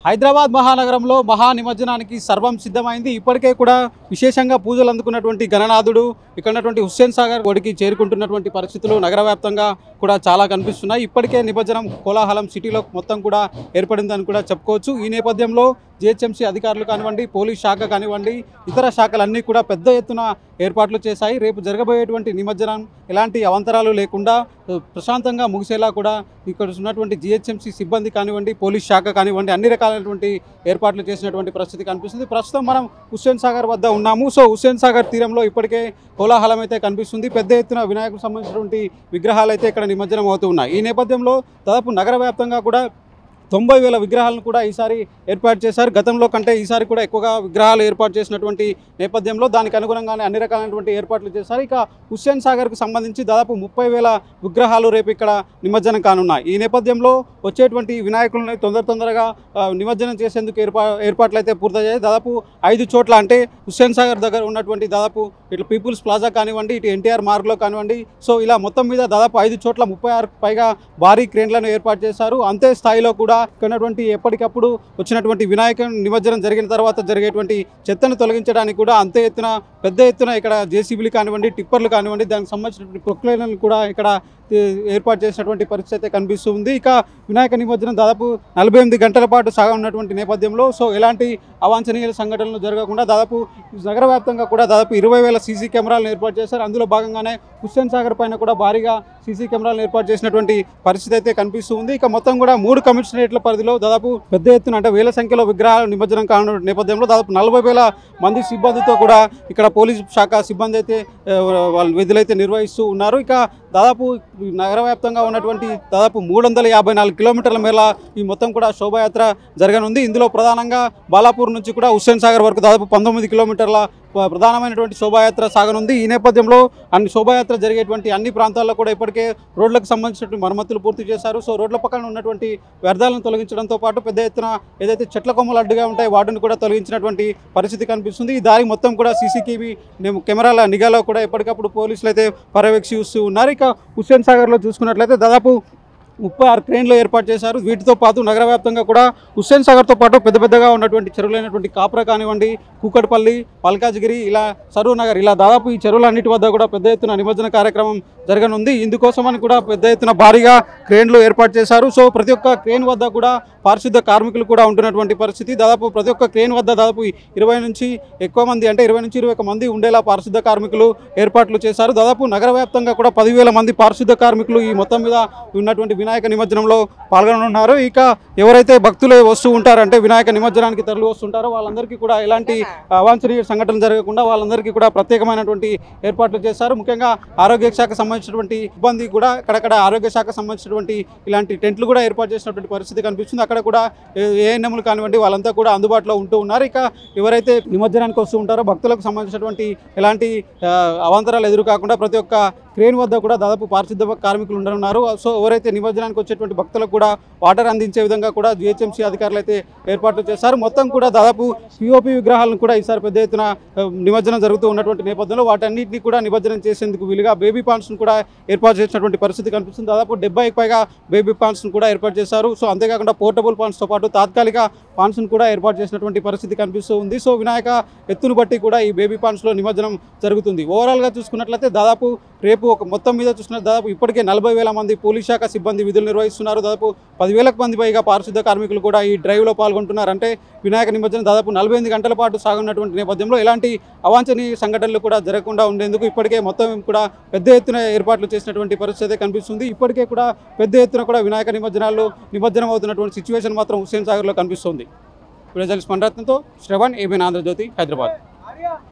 హైదరాబాద్ మహానగరంలో మహా నిమజ్జనానికి సర్వం సిద్ధమైంది ఇప్పటికే కూడా విశేషంగా పూజలు అందుకున్నటువంటి గణనాథుడు ఇక్కడ ఉన్నటువంటి హుస్సేన్ సాగర్ ఒడికి చేరుకుంటున్నటువంటి పరిస్థితులు నగర వ్యాప్తంగా కూడా చాలా కనిపిస్తున్నాయి ఇప్పటికే నిమజ్జనం కోలాహలం సిటీలో మొత్తం కూడా ఏర్పడిందని కూడా చెప్పుకోవచ్చు ఈ నేపథ్యంలో జిహెచ్ఎంసీ అధికారులు కానివ్వండి పోలీస్ శాఖ కానివ్వండి ఇతర శాఖలన్నీ కూడా పెద్ద ఎత్తున ఏర్పాట్లు చేశాయి రేపు జరగబోయేటువంటి నిమజ్జనం ఎలాంటి అవంతరాలు లేకుండా ఆ, ప్రశాంతంగా ముగిసేలా కూడా ఇక్కడ ఉన్నటువంటి జిహెచ్ఎంసీ సిబ్బంది కానివ్వండి పోలీస్ శాఖ కానివ్వండి అన్ని రకాలైనటువంటి ఏర్పాట్లు చేసినటువంటి పరిస్థితి కనిపిస్తుంది ప్రస్తుతం మనం హుస్సేన్ సాగర్ వద్ద ఉన్నాము సో హుస్సేన్ సాగర్ తీరంలో ఇప్పటికే కోలాహలం అయితే కనిపిస్తుంది పెద్ద ఎత్తున వినాయకుడికి సంబంధించినటువంటి విగ్రహాలు అయితే ఇక్కడ నిమజ్జనం అవుతూ ఉన్నాయి ఈ నేపథ్యంలో దాదాపు నగర వ్యాప్తంగా కూడా తొంభై వేల విగ్రహాలను కూడా ఈసారి ఏర్పాటు చేశారు గతంలో కంటే ఈసారి కూడా ఎక్కువగా విగ్రహాలు ఏర్పాటు చేసినటువంటి నేపథ్యంలో దానికి అనుగుణంగానే అన్ని రకాలైనటువంటి ఏర్పాట్లు చేశారు ఇక హుస్సేన్ సాగర్కు సంబంధించి దాదాపు ముప్పై వేల విగ్రహాలు రేపు ఇక్కడ నిమజ్జనం కానున్నాయి ఈ నేపథ్యంలో వచ్చేటువంటి వినాయకులను తొందర తొందరగా ఆ, నిమజ్జనం చేసేందుకు ఏర్పా ఏర్పాట్లు అయితే పూర్తయ్యాయి దాదాపు ఐదు చోట్ల అంటే హుస్సేన్ సాగర్ దగ్గర ఉన్నటువంటి దాదాపు ఇట్లా పీపుల్స్ ప్లాజా కానివ్వండి ఇటు ఎన్టీఆర్ మార్గ్లో కానివ్వండి సో ఇలా మొత్తం మీద దాదాపు ఐదు చోట్ల ముప్పై ఆరు పైగా భారీ క్రేన్లను ఏర్పాటు చేశారు అంతే స్థాయిలో కూడా ఇక్కడ ఉన్నటువంటి ఎప్పటికప్పుడు వచ్చినటువంటి వినాయక నిమజ్జనం జరిగిన తర్వాత జరిగేటువంటి చెత్తను తొలగించడానికి కూడా అంతే ఎత్తున పెద్ద ఎత్తున ఇక్కడ జేసీబీలు కానివ్వండి టిప్పర్లు కానివ్వండి దానికి సంబంధించినటువంటి ప్రొక్లైన్లను కూడా ఇక్కడ ఏ, ఏర్పాటు చేసినటువంటి పరిస్థితి అయితే కనిపిస్తుంది ఇక వినాయక నిమజ్జనం దాదాపు నలభై ఎనిమిది గంటల పాటు సాగనున్నటువంటి నేపథ్యంలో సో ఎలాంటి అవాంఛనీయ సంఘటనలు జరగకుండా దాదాపు నగర వ్యాప్తంగా కూడా దాదాపు ఇరవై వేల సీసీ కెమెరాలను ఏర్పాటు చేశారు అందులో భాగంగానే హుస్సేన్ సాగర్ పైన కూడా భారీగా సీసీ కెమెరాలను ఏర్పాటు చేసినటువంటి పరిస్థితి అయితే కనిపిస్తుంది ఇక మొత్తం కూడా మూడు కమిషనరేట్ల పరిధిలో దాదాపు పెద్ద ఎత్తున అంటే వేల సంఖ్యలో విగ్రహాలు నిమజ్జనం కానున్న నేపథ్యంలో దాదాపు నలభై వేల మంది సిబ్బందితో కూడా ఇక్కడ పోలీస్ శాఖ సిబ్బంది అయితే ఆ, వాళ్ళు విధులైతే నిర్వహిస్తూ ఉన్నారు ఇక దాదాపు నగర వ్యాప్తంగా ఉన్నటువంటి దాదాపు మూడు వందల యాభై నాలుగు కిలోమీటర్ల మేర ఈ మొత్తం కూడా శోభాయాత్ర జరగనుంది ఇందులో ప్రధానంగా బాలాపూర్ నుంచి కూడా హుస్సేన్ సాగర్ వరకు దాదాపు పంతొమ్మిది కిలోమీటర్ల ప- ప్రధానమైనటువంటి శోభాయాత్ర సాగనుంది ఈ నేపథ్యంలో అన్ని శోభాయాత్ర జరిగేటువంటి అన్ని ప్రాంతాల్లో కూడా ఇప్పటికే రోడ్లకు సంబంధించినటువంటి మరమ్మతులు పూర్తి చేశారు సో రోడ్ల పక్కన ఉన్నటువంటి వ్యర్థాలను తొలగించడంతో పాటు పెద్ద ఎత్తున ఏదైతే చెట్ల కొమ్మలు అడ్డుగా ఉంటాయి వాటిని కూడా తొలగించినటువంటి పరిస్థితి కనిపిస్తుంది ఈ దారి మొత్తం కూడా సీసీటీవీ కెమెరాల నిఘాలో కూడా ఎప్పటికప్పుడు పోలీసులు అయితే పర్యవేక్షిస్తూ ఉన్నారు ఇక హుస్సేన్ సాగర్లో చూసుకున్నట్లయితే దాదాపు ముప్పై ఆరు క్రేన్లు ఏర్పాటు చేశారు వీటితో పాటు నగర వ్యాప్తంగా కూడా హుస్సేన్ సాగర్తో పాటు పెద్ద పెద్దగా ఉన్నటువంటి చెరువులైనటువంటి కాపుర కానివ్వండి కూకట్పల్లి పల్కాజ్గిరి ఇలా సరూర్ నగర్ ఇలా దాదాపు ఈ చెరువులన్నిటి వద్ద కూడా పెద్ద ఎత్తున నిమజ్జన కార్యక్రమం జరగనుంది ఇందుకోసమని కూడా పెద్ద ఎత్తున భారీగా క్రేన్లు ఏర్పాటు చేశారు సో ప్రతి ఒక్క క్రేన్ వద్ద కూడా పారిశుద్ధ కార్మికులు కూడా ఉంటున్నటువంటి పరిస్థితి దాదాపు ప్రతి ఒక్క క్రేన్ వద్ద దాదాపు ఇరవై నుంచి ఎక్కువ మంది అంటే ఇరవై నుంచి ఇరవై ఒక్క మంది ఉండేలా పారిశుద్ధ కార్మికులు ఏర్పాట్లు చేశారు దాదాపు నగర వ్యాప్తంగా కూడా పదివేల మంది పారిశుద్ధ కార్మికులు ఈ మొత్తం మీద ఉన్నటువంటి వినాయక నిమజ్జనంలో పాల్గొనున్నారు ఇక ఎవరైతే భక్తులు వస్తూ ఉంటారంటే వినాయక నిమజ్జనానికి తరలి వస్తుంటారో వాళ్ళందరికీ కూడా ఎలాంటి అవాంఛనీయ సంఘటన జరగకుండా వాళ్ళందరికీ కూడా ప్రత్యేకమైనటువంటి ఏర్పాట్లు చేశారు ముఖ్యంగా ఆరోగ్య శాఖ సంబంధించినటువంటి ఇబ్బంది కూడా అక్కడక్కడ ఆరోగ్య శాఖ సంబంధించినటువంటి ఇలాంటి టెంట్లు కూడా ఏర్పాటు చేసినటువంటి పరిస్థితి కనిపిస్తుంది అక్కడ కూడా ఏఎన్ఎంలు కానివ్వండి వాళ్ళంతా కూడా అందుబాటులో ఉంటూ ఉన్నారు ఇక ఎవరైతే నిమజ్జనానికి వస్తూ ఉంటారో భక్తులకు సంబంధించినటువంటి ఎలాంటి ఆ, అవాంతరాలు ఎదురు కాకుండా ప్రతి ఒక్క క్రేన్ వద్ద కూడా దాదాపు పారిశుద్ధ కార్మికులు ఉండనున్నారు సో ఎవరైతే నిమజ్జనానికి వచ్చేటువంటి భక్తులకు కూడా వాటర్ అందించే విధంగా కూడా జిహెచ్ఎంసీ అధికారులు అయితే ఏర్పాట్లు చేశారు మొత్తం కూడా దాదాపు పిఓపి విగ్రహాలను కూడా ఈసారి పెద్ద ఎత్తున ఆ, నిమజ్జనం జరుగుతూ ఉన్నటువంటి నేపథ్యంలో వాటన్నిటిని కూడా నిమజ్జనం చేసేందుకు వీలుగా బేబీ పాండ్స్ను కూడా ఏర్పాటు చేసినటువంటి పరిస్థితి కనిపిస్తుంది దాదాపు డెబ్బై పైగా బేబీ పాండ్స్ను కూడా ఏర్పాటు చేశారు సో అంతేకాకుండా పోర్టబుల్ పాండ్స్తో పాటు తాత్కాలిక పాండ్స్ను కూడా ఏర్పాటు చేసినటువంటి పరిస్థితి కనిపిస్తూ ఉంది సో వినాయక ఎత్తును బట్టి కూడా ఈ బేబీ పాండ్స్లో నిమజ్జనం జరుగుతుంది ఓవరాల్గా చూసుకున్నట్లయితే దాదాపు రేపు ఒక మొత్తం మీద చూసుకున్న దాదాపు ఇప్పటికే నలభై వేల మంది పోలీస్ శాఖ సిబ్బంది విధులు నిర్వహిస్తున్నారు దాదాపు పదివేలకు మంది పైగా పారిశుద్ధ కార్మికులు కూడా ఈ డ్రైవ్లో పాల్గొంటున్నారు అంటే వినాయక నిమజ్జనం దాదాపు నలభై ఎనిమిది గంటల పాటు సాగున్నటువంటి నేపథ్యంలో ఎలాంటి అవాంఛనీయ సంఘటనలు కూడా జరగకుండా ఉండేందుకు ఇప్పటికే మొత్తం కూడా పెద్ద ఎత్తున ఏర్పాట్లు చేసినటువంటి పరిస్థితి అయితే కనిపిస్తుంది ఇప్పటికే కూడా పెద్ద ఎత్తున కూడా వినాయక నిమజ్జనాల్లో నిమజ్జనం అవుతున్నటువంటి సిచ్యువేషన్ మాత్రం హుస్సేన్ సాగర్లో కనిపిస్తుంది ప్రజలు స్పందనతో శ్రవణ్ ఏబిన్ ఆంధ్రజ్యోతి హైదరాబాద్